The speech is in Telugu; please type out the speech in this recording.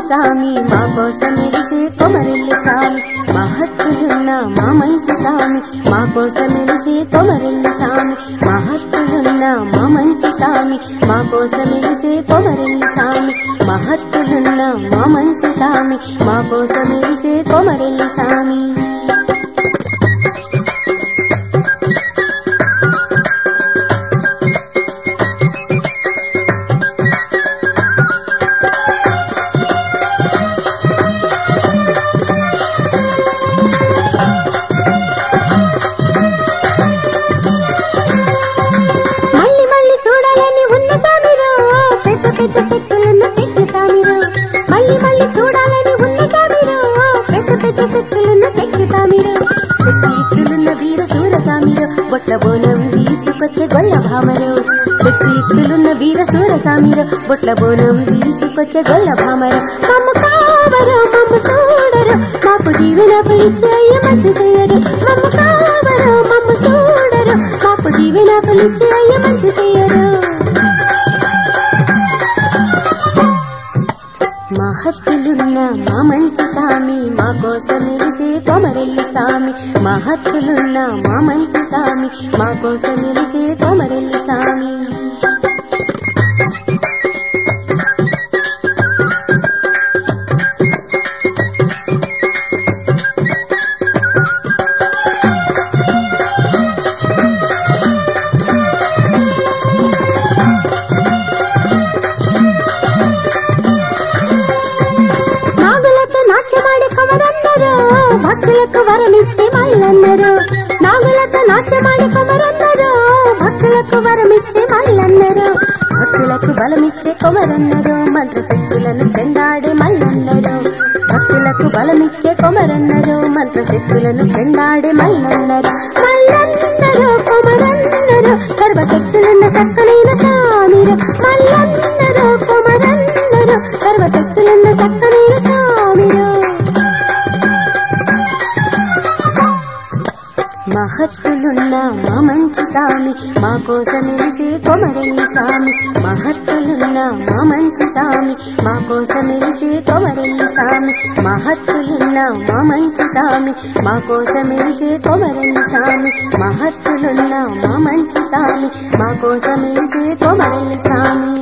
సామి మా కోసం ఎలిసే కొమరెల్లి సామి మహత్తులున్న మా మంచి సామి మా కోసం ఎలిసే కొమరెల్లి సామి మహత్తులున్న మా మంచి సామి మా కోసం ఎలిసే కొమరెల్లి సామి మహత్తులున్న మా మంచి సామి మా కోసం ఎలిసే కొమరెల్లి సామి మళ్ళీ మళ్ళీ చూడాలని ఉన్న సామిరో పెద్ద పెద్ద శక్తులున్న శక్తి సామిరో మళ్ళీ మళ్ళీ చూడాలని ఉన్న సామిరో పెద్ద పెద్ద శక్తులున్న శక్తి సామిరో శక్తియుక్తులున్న వీర సూర సామిరో బొట్ల బోనం తీసుకొచ్చే గొల్ల భామరో శక్తియుక్తులున్న వీర సూర సామిరో బొట్ల బోనం తీసుకొచ్చే గొల్ల భామరో మమ్మ కావరో మమ్మ చూడరు మాకు దీవెనకు ఇచ్చే అయ్య మంచి చెయ్యరు మమ్మ కావరో మమ్మ చూడరు మాకు దీవెనకు ఇచ్చే అయ్య మంచి చెయ్యరు మహత్తులున్న మా మంచి సామి మా కోసం ఎలిసే కొమరెల్లి సామి మహత్తులున్న మా మంచి సామి మా కోసం ఎలిసే కొమరెల్లి సామి నాగులతో నాట్యమాడే కొమరన్నరు భక్తులకు వరమిచ్చే మల్లన్నరు నాగులతో నాట్యమాడే కొమరన్నరు భక్తులకు వరమిచ్చే మల్లన్నరు భక్తులకు బలమిచ్చే కొమరన్నరు మంత్రశక్తులను చెండాడే మల్లన్నరు భక్తులకు బలమిచ్చే కొమరన్నరు మంత్రశక్తులను చెండాడే మల్లన్నరు మల్లన్నరు కొమరన్నరు సర్వశక్తులున్న సక్కనైన సామిరు మల్లన్నరు కొమరన్నరు సర్వశక్తులున్న సక్కనైన సామిరు మహత్తులున్న మా మంచి సామి మా కోసం ఎలిసే కొమరెల్లి సామి మహత్తులున్న మా మంచి సామి మా కోసం ఎలిసే కొమరెల్లి సామి మహత్తులున్న మా మంచి సామి మా కోసం ఎలిసే కొమరెల్లి సామి మహత్తులున్న మా మంచి సామి మా కోసం ఎలిసే కొమరెల్లి సామి